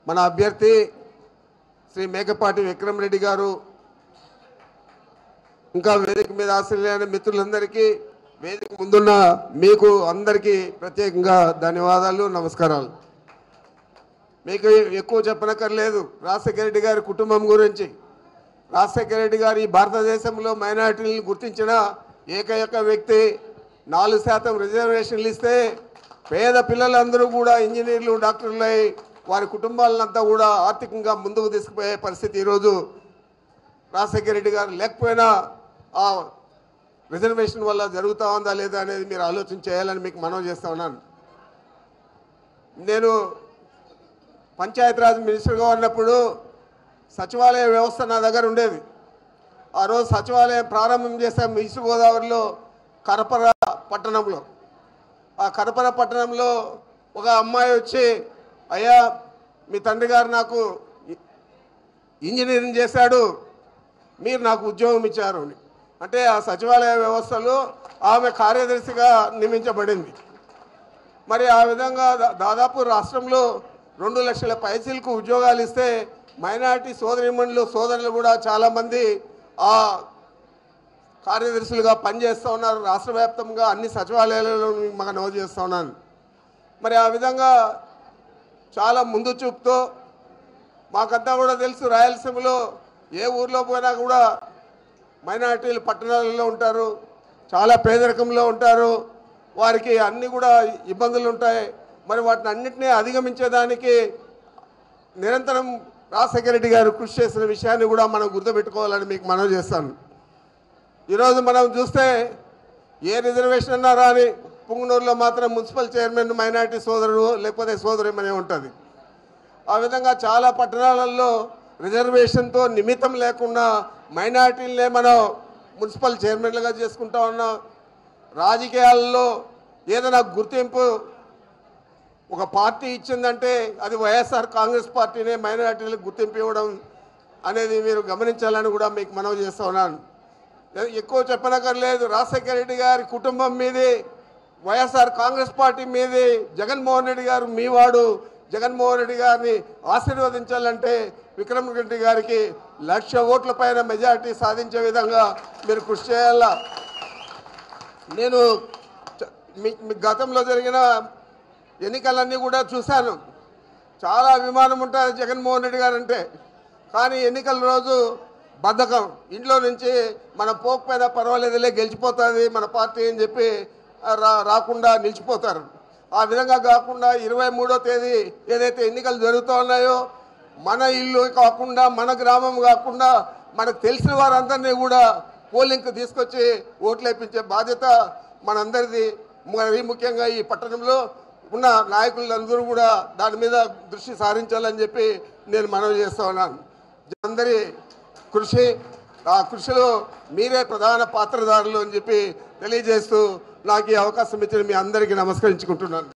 మన అభ్యర్థి శ్రీ మేకపాటి విక్రమ్ రెడ్డి గారు ఇంకా వేదిక మీద ఆశ్రయులైన మిత్రులందరికీ వేదిక ముందున్న మీకు అందరికీ ప్రత్యేకంగా ధన్యవాదాలు నమస్కారాలు మీకు ఎక్కువ చెప్పనక్కర్లేదు రాజశేఖర రెడ్డి గారి కుటుంబం గురించి రాజశేఖర రెడ్డి గారు ఈ భారతదేశంలో మైనారిటీలను గుర్తించిన ఏకైక వ్యక్తి నాలుగు శాతం రిజర్వేషన్లు ఇస్తే పేద పిల్లలందరూ కూడా ఇంజనీర్లు డాక్టర్లై వారి కుటుంబాలంతా కూడా ఆర్థికంగా ముందుకు తీసుకుపోయే పరిస్థితి ఈరోజు రాజశేఖర రెడ్డి గారు లేకపోయినా ఆ రిజర్వేషన్ వల్ల జరుగుతూ ఉందా లేదా అనేది మీరు ఆలోచన చేయాలని మీకు మనవి చేస్తా ఉన్నాను నేను పంచాయతీరాజ్ మినిస్టర్గా ఉన్నప్పుడు సచివాలయ వ్యవస్థ నా దగ్గర ఉండేది ఆ రోజు సచివాలయం ప్రారంభం చేశాం ఈస్ట్ గోదావరిలో కరపర పట్టణంలో ఆ కరపర పట్టణంలో ఒక అమ్మాయి వచ్చి అయ్యా మీ తండ్రి గారు నాకు ఇ- ఇంజనీరింగ్ చేశాడు మీరు నాకు ఉద్యోగం ఇచ్చారు అని అంటే ఆ సచివాలయ వ్యవస్థలో ఆమె కార్యదర్శిగా నియమించబడింది మరి ఆ విధంగా దా- దాదాపు రాష్ట్రంలో రెండు లక్షల పైసలకు ఉద్యోగాలు ఇస్తే మైనారిటీ సోదరిమణులు సోదరులు కూడా చాలామంది ఆ కార్యదర్శులుగా పనిచేస్తూ ఉన్నారు రాష్ట్ర వ్యాప్తంగా అన్ని సచివాలయాలలో మాకు నమోదు చేస్తూ ఉన్నాను మరి ఆ విధంగా చాలా ముందు చూపుతో మాకంతా కూడా తెలుసు రాయలసీమలో ఏ ఊర్లో పోయినా కూడా మైనారిటీలు పట్టణాలలో ఉంటారు చాలా పేదరికంలో ఉంటారు వారికి అన్ని కూడా ఇబ్బందులు ఉంటాయి మరి వాటిని అన్నింటినీ అధిగమించేదానికి నిరంతరం రాజశేఖర రెడ్డి గారు కృషి చేసిన విషయాన్ని కూడా మనం గుర్తుపెట్టుకోవాలని మీకు మనవి చేస్తాను ఈరోజు మనం చూస్తే ఏ రిజర్వేషన్ అన్నా రాని పుంగనూరులో మాత్రం మున్సిపల్ చైర్మన్ మైనారిటీ సోదరుడు లేకపోతే సోదరిమనే ఉంటుంది ఆ విధంగా చాలా పట్టణాలలో రిజర్వేషన్తో నిమిత్తం లేకుండా మైనార్టీలనే మనం మున్సిపల్ చైర్మన్లుగా చేసుకుంటా ఉన్నాం రాజకీయాల్లో ఏదైనా గుర్తింపు ఒక పార్టీ ఇచ్చిందంటే అది వైఎస్ఆర్ కాంగ్రెస్ పార్టీనే మైనార్టీలకు గుర్తింపు ఇవ్వడం అనేది మీరు గమనించాలని కూడా మీకు మనవి చేస్తా ఉన్నాను ఎ- ఎక్కువ చెప్పనక్కర్లేదు రాజశేఖర రెడ్డి గారి కుటుంబం మీది వైఎస్ఆర్ కాంగ్రెస్ పార్టీ మీది జగన్మోహన్ రెడ్డి గారు మీవాడు జగన్మోహన్ రెడ్డి గారిని ఆశీర్వదించాలంటే విక్రమ్ రెడ్డి గారికి లక్ష ఓట్ల పైన మెజారిటీ సాధించే విధంగా మీరు కృషి చేయాలా నేను చ- మీ మీ గతంలో జరిగిన ఎన్నికలన్నీ కూడా చూశాను చాలా అభిమానం ఉంటుంది జగన్మోహన్ రెడ్డి గారు అంటే కానీ ఎన్నికల రోజు బద్ధకం ఇంట్లో నుంచి మన పోకపోయినా పర్వాలేదులే గెలిచిపోతుంది మన పార్టీ అని చెప్పి ఆ, రా రాకుండా నిలిచిపోతారు ఆ విధంగా కాకుండా ఇరవై మూడో తేదీ ఏదైతే ఎన్నికలు జరుగుతూ ఉన్నాయో మన ఇల్లు కాకుండా మన గ్రామం కాకుండా మనకు తెలిసిన వారందరినీ కూడా పోలింగ్కి తీసుకొచ్చి ఓట్లు వేయించే బాధ్యత మనందరిది మరీ ముఖ్యంగా ఈ పట్టణంలో ఉన్న నాయకులందరూ కూడా దాని మీద దృష్టి సారించాలని చెప్పి నేను మనవి చేస్తా ఉన్నాను అందరి కృషి ఆ కృషిలో మీరే ప్రధాన పాత్రధారులు అని చెప్పి తెలియజేస్తూ నాకు ఈ అవకాశం ఇచ్చిన మీ అందరికీ నమస్కరించుకుంటున్నాను